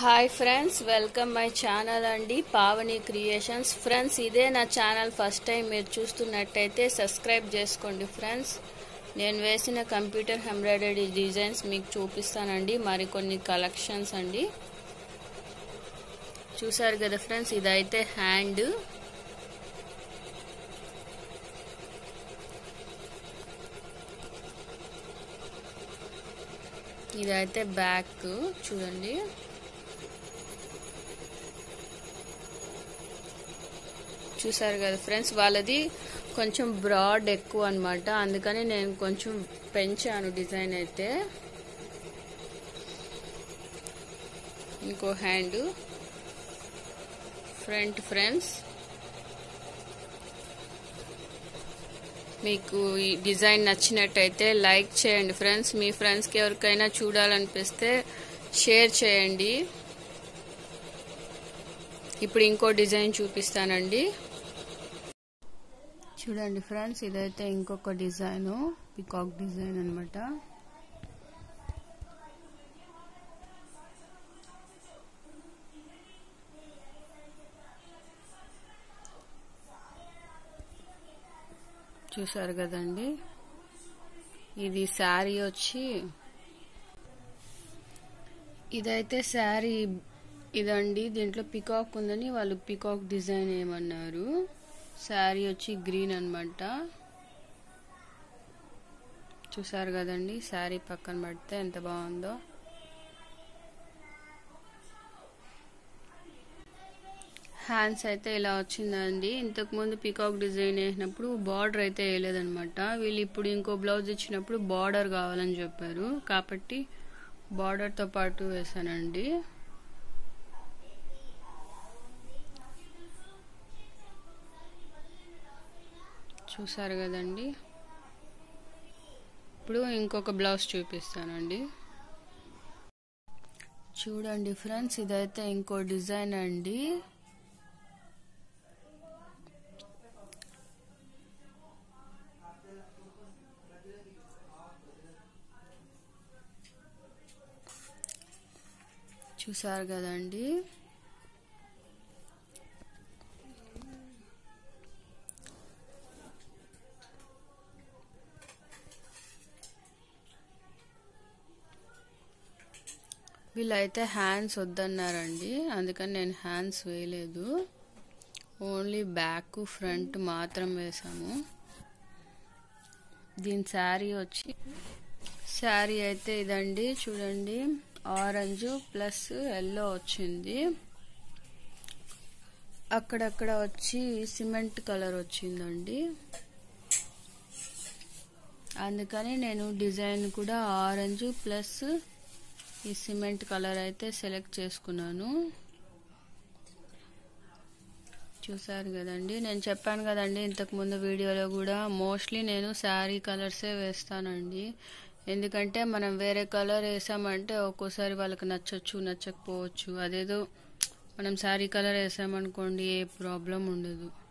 hi friends welcome my channel అండి Pavani creations friends ఇదే నా ఛానల్ ఫస్ట్ టైం మీరు చూస్తున్నట్టయితే సబ్స్క్రైబ్ చేసుకోండి ఫ్రెండ్స్ నేను వేసిన కంప్యూటర్ ఎంబ్రాయిడరీ డిజైన్స్ మీకు చూపిస్తానండి మరికొన్ని కలెక్షన్స్ అండి చూసారు కదా ఫ్రెండ్స్ ఇదైతే హ్యాండ్ ఇదైతే బ్యాక్ చూడండి చూసారు కదా ఫ్రెండ్స్ వాళ్ళది కొంచెం బ్రాడ్ ఎక్కువ అనమాట అందుకని నేను కొంచెం పెంచాను డిజైన్ అయితే ఇంకో హ్యాండ్ ఫ్రంట్ ఫ్రెండ్స్ మీకు ఈ డిజైన్ నచ్చినట్టయితే లైక్ చేయండి ఫ్రెండ్స్ మీ ఫ్రెండ్స్కి ఎవరికైనా చూడాలనిపిస్తే షేర్ చేయండి ఇప్పుడు ఇంకో డిజైన్ చూపిస్తానండి చూడండి ఫ్రెండ్స్ ఇదైతే ఇంకొక డిజైన్ పికాక్ డిజైన్ అనమాట చూసారు కదండి ఇది శారీ వచ్చి ఇదైతే శారీ ఇదండి దీంట్లో పికాక్ ఉందని వాళ్ళు పికాక్ డిజైన్ ఏమన్నారు శారీ వచ్చి గ్రీన్ అనమాట చూసారు కదండి శారీ పక్కన పడితే ఎంత బాగుందో హ్యాండ్స్ అయితే ఇలా వచ్చిందండి ఇంతకు ముందు పికాక్ డిజైన్ వేసినప్పుడు బార్డర్ అయితే వేయలేదనమాట వీళ్ళు ఇప్పుడు ఇంకో బ్లౌజ్ ఇచ్చినప్పుడు బార్డర్ కావాలని చెప్పారు కాబట్టి బార్డర్తో పాటు వేసానండి చూసారు కదండి ఇప్పుడు ఇంకొక బ్లౌజ్ చూపిస్తానండి చూడండి ఫ్రెండ్స్ ఇదైతే ఇంకో డిజైన్ అండి చూసారు కదండి వీళ్ళైతే హ్యాండ్స్ వద్దన్నారండి అందుకని నేను హ్యాండ్స్ వేయలేదు ఓన్లీ బ్యాక్ ఫ్రంట్ మాత్రం వేసాము దీని శారీ వచ్చి శారీ అయితే ఇదండి చూడండి ఆరెంజ్ ప్లస్ ఎల్లో వచ్చింది అక్కడక్కడ వచ్చి సిమెంట్ కలర్ వచ్చిందండి అందుకని నేను డిజైన్ కూడా ఆరెంజ్ ప్లస్ ఈ సిమెంట్ కలర్ అయితే సెలెక్ట్ చేసుకున్నాను చూసారు కదండి నేను చెప్పాను కదండి ఇంతకు ముందు వీడియోలో కూడా మోస్ట్లీ నేను శారీ కలర్సే వేస్తానండి ఎందుకంటే మనం వేరే కలర్ వేసామంటే ఒక్కోసారి వాళ్ళకి నచ్చచ్చు నచ్చకపోవచ్చు అదేదో మనం శారీ కలర్ వేసామనుకోండి ఏ ప్రాబ్లం ఉండదు